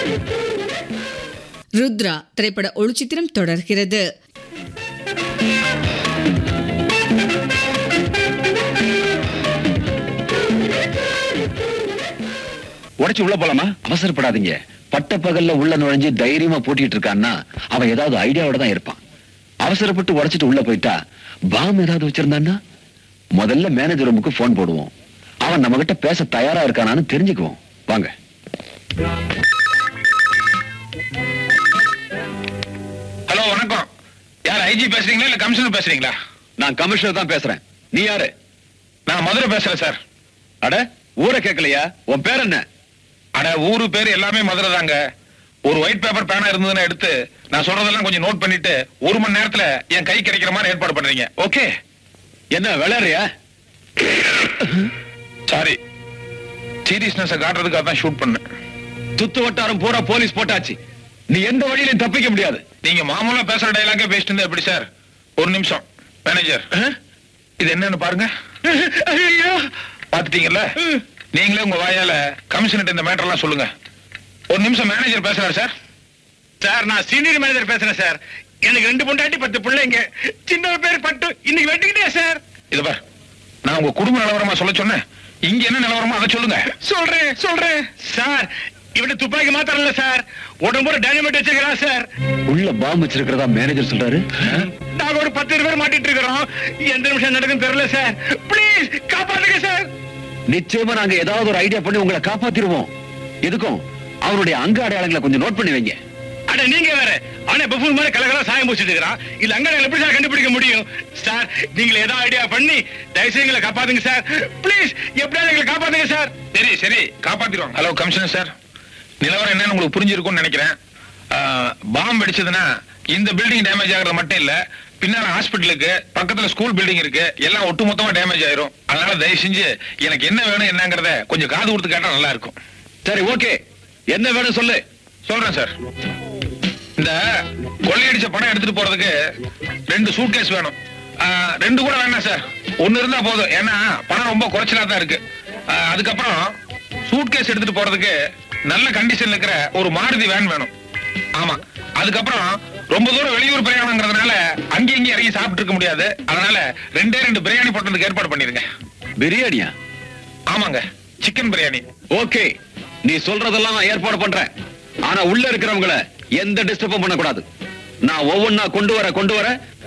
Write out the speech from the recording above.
ருத்ரா திரைப்பட ஒளிச்சித்திரம் தொடர்கிறது உடைச்சு உள்ள போலாமா அவசரப்படாதீங்க பட்ட பகல்ல உள்ள நுழைஞ்சு தைரியமா பூட்டிட்டு இருக்கான்னா அவன் ஏதாவது ஐடியாவோட தான் இருப்பான் அவசரப்பட்டு உடைச்சிட்டு உள்ள போயிட்டா பாம் ஏதாவது வச்சிருந்தான்னா முதல்ல மேனேஜர் ரூமுக்கு போன் போடுவோம் அவன் நம்ம கிட்ட பேச தயாரா இருக்கானான்னு தெரிஞ்சுக்குவோம் வாங்க ஹலோ வணக்கம் யார் ஐஜி பேசுறீங்களா இல்ல கமிஷனர் பேசுறீங்களா நான் கமிஷனர் தான் பேசுறேன் நீ யாரு நான் மதுரை பேசுறேன் சார் அட ஊரை கேட்கலையா உன் பேர் என்ன அட ஊரு பேர் எல்லாமே மதுரை தாங்க ஒரு ஒயிட் பேப்பர் பேனா இருந்ததுன்னா எடுத்து நான் சொல்றதெல்லாம் கொஞ்சம் நோட் பண்ணிட்டு ஒரு மணி நேரத்துல என் கை கிடைக்கிற மாதிரி ஏற்பாடு பண்றீங்க ஓகே என்ன விளையாடுறியா சாரி சீரியஸ்னஸ் காட்டுறதுக்காக தான் ஷூட் பண்ணேன் சுத்து வட்டாரம் பூரா போலீஸ் போட்டாச்சு நீ எந்த வழியிலும் தப்பிக்க முடியாது நீங்க மாமூலா பேசுற டைலாக்கே பேசிட்டு இருந்தா எப்படி சார் ஒரு நிமிஷம் மேனேஜர் இது என்னன்னு பாருங்க பாத்துட்டீங்கல்ல நீங்களே உங்க வாயால கமிஷனர் இந்த மேட்டர் எல்லாம் சொல்லுங்க ஒரு நிமிஷம் மேனேஜர் பேசுறாரு சார் சார் நான் சீனியர் மேனேஜர் பேசுறேன் சார் எனக்கு ரெண்டு பொண்டாட்டி பத்து பிள்ளைங்க சின்ன பேர் பட்டு இன்னைக்கு வெட்டிக்கிட்டே சார் இது பார் நான் உங்க குடும்ப நிலவரமா சொல்ல சொன்னேன் இங்க என்ன நிலவரமோ அதை சொல்லுங்க சொல்றேன் சொல்றேன் சார் இவன துப்பாக்கி மாத்திரம் இல்ல சார் உடம்புற டைனமைட் வச்சிருக்கிறான் சார் உள்ள பாம்பு வச்சிருக்கிறதா மேனேஜர் சொல்றாரு நாங்க ஒரு பத்து இருபது பேர் மாட்டிட்டு இருக்கிறோம் எந்த நிமிஷம் நடக்கும் தெரியல சார் ப்ளீஸ் காப்பாத்துங்க சார் நிச்சயமா நாங்க ஏதாவது ஒரு ஐடியா பண்ணி உங்களை காப்பாத்திருவோம் எதுக்கும் அவருடைய அங்க அடையாளங்களை கொஞ்சம் நோட் பண்ணி வைங்க அட நீங்க வேற ஆனா பஃபூன் மாதிரி கலகலா சாயம் பூச்சிட்டு இருக்கிறான் இல்ல அங்க எப்படி சார் கண்டுபிடிக்க முடியும் சார் நீங்க ஏதாவது ஐடியா பண்ணி தயவுசெய்து எங்களை காப்பாத்துங்க சார் ப்ளீஸ் எப்படியாவது எங்களை காப்பாத்துங்க சார் சரி சரி காப்பாத்திடுவாங்க ஹலோ கமிஷனர் சார் நிலவரம் என்னன்னு உங்களுக்கு புரிஞ்சிருக்கும்னு நினைக்கிறேன் பாம்பு வெடிச்சதுன்னா இந்த பில்டிங் டேமேஜ் ஆகுறது மட்டும் இல்ல பின்னால ஹாஸ்பிட்டலுக்கு பக்கத்துல ஸ்கூல் பில்டிங் இருக்கு எல்லாம் ஒட்டுமொத்தமா டேமேஜ் ஆயிரும் அதனால தயவு செஞ்சு எனக்கு என்ன வேணும் என்னங்கறத கொஞ்சம் காது கொடுத்து கேட்டா நல்லா இருக்கும் சரி ஓகே என்ன வேணும் சொல்லு சொல்றேன் சார் இந்த கொள்ளையடிச்ச பணம் எடுத்துட்டு போறதுக்கு ரெண்டு சூட்கேஸ் வேணும் ஆ, ரெண்டு கூட வேணாம் சார் ஒண்ணு இருந்தா போதும் ஏன்னா பணம் ரொம்ப குறைச்சலா தான் இருக்கு ஆ, அதுக்கப்புறம் சூட்கேஸ் எடுத்துட்டு போறதுக்கு நல்ல கண்டிஷன்ல இருக்கிற ஒரு மாருதி வேன் வேணும் ஆமா அதுக்கப்புறம் ரொம்ப தூரம் வெளியூர் பிரயாணங்கிறதுனால அங்கேயும் இங்கேயும் இறங்கி சாப்பிட்டு இருக்க முடியாது அதனால ரெண்டே ரெண்டு பிரியாணி போட்டதுக்கு ஏற்பாடு பண்ணிருங்க பிரியாணியா ஆமாங்க சிக்கன் பிரியாணி ஓகே நீ சொல்றதெல்லாம் நான் ஏற்பாடு பண்றேன் ஆனா உள்ள இருக்கிறவங்கள எந்த டிஸ்டர்பும் பண்ணக்கூடாது நான் ஒவ்வொன்னா கொண்டு வர கொண்டு வர